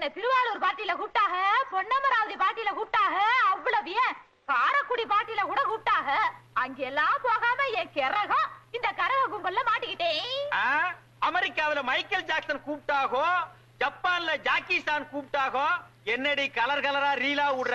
என்ன திருவாரூர் பாட்டியில கூப்பிட்டாக பொன்னமராவதி பாட்டியில கூப்பிட்டாக அவ்வளவு ஏன் காரக்குடி பாட்டியில கூட கூப்பிட்டாக அங்கெல்லாம் போகாம என் கிறகம் இந்த கரக கும்பல்ல மாட்டிக்கிட்டேன் ஆ, அமெரிக்காவுல மைக்கேல் ஜாக்சன் கூப்பிட்டாகோ ஜப்பான்ல ஜாக்கி சான் கூப்பிட்டாகோ என்னடி கலர் கலரா ரீலா விடுற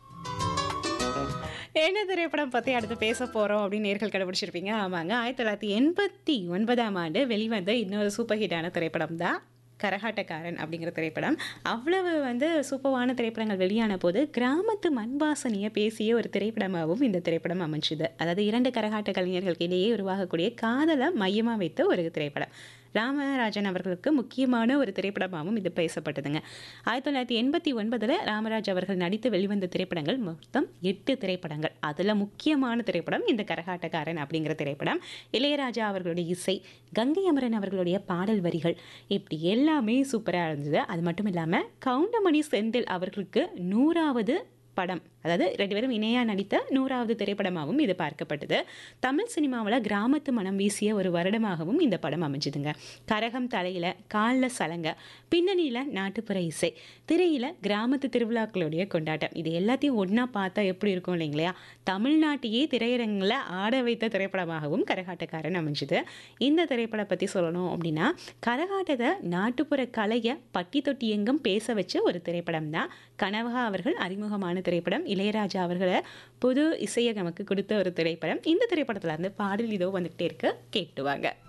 என்ன திரைப்படம் பற்றி அடுத்து பேச போகிறோம் அப்படின்னு நேர்கள் கண்டுபிடிச்சிருப்பீங்க ஆமாங்க ஆயிரத்தி தொள்ளாயிரத்தி எண்பத்தி ஒன்பதாம் ஆண்டு வெளிவந்த இன்னொரு சூப்பர் ஹிட்டான திரைப்படம் தான் கரகாட்டக்காரன் அப்படிங்கிற திரைப்படம் அவ்வளவு வந்து சூப்பரான திரைப்படங்கள் வெளியான போது கிராமத்து மண்வாசனையை பேசிய ஒரு திரைப்படமாகவும் இந்த திரைப்படம் அமைஞ்சுது அதாவது இரண்டு கரகாட்ட கலைஞர்களுக்கு இடையே உருவாகக்கூடிய காதலை மையமாக வைத்த ஒரு திரைப்படம் ராமராஜன் அவர்களுக்கு முக்கியமான ஒரு திரைப்படமாகவும் இது பேசப்பட்டதுங்க ஆயிரத்தி தொள்ளாயிரத்தி எண்பத்தி ஒன்பதில் ராமராஜ் அவர்கள் நடித்து வெளிவந்த திரைப்படங்கள் மொத்தம் எட்டு திரைப்படங்கள் அதில் முக்கியமான திரைப்படம் இந்த கரகாட்டக்காரன் அப்படிங்கிற திரைப்படம் இளையராஜா அவர்களுடைய இசை கங்கை அமரன் அவர்களுடைய பாடல் வரிகள் இப்படி எல்லாமே சூப்பராக இருந்தது அது மட்டும் இல்லாமல் கவுண்டமணி செந்தில் அவர்களுக்கு நூறாவது படம் அதாவது ரெண்டு பேரும் இணையாக நடித்த நூறாவது திரைப்படமாகவும் இது பார்க்கப்பட்டது தமிழ் சினிமாவில் கிராமத்து மனம் வீசிய ஒரு வருடமாகவும் இந்த படம் அமைஞ்சுதுங்க கரகம் தலையில் காலில் சலங்க பின்னணியில் நாட்டுப்புற இசை திரையில் கிராமத்து திருவிழாக்களுடைய கொண்டாட்டம் இது எல்லாத்தையும் ஒன்றா பார்த்தா எப்படி இருக்கும் இல்லைங்களா தமிழ்நாட்டையே திரையரங்கில் ஆட வைத்த திரைப்படமாகவும் கரகாட்டக்காரன் அமைஞ்சுது இந்த திரைப்படம் பற்றி சொல்லணும் அப்படின்னா கரகாட்டத்தை நாட்டுப்புற கலையை பட்டி தொட்டி எங்கும் பேச வச்ச ஒரு திரைப்படம் தான் கனவகா அவர்கள் அறிமுகமான திரைப்படம் இளையராஜா அவர்களை புது இசையை நமக்கு கொடுத்த ஒரு திரைப்படம் இந்த திரைப்படத்துல இருந்து பாடல் இதோ வந்துகிட்டே இருக்கு கேட்டுவாங்க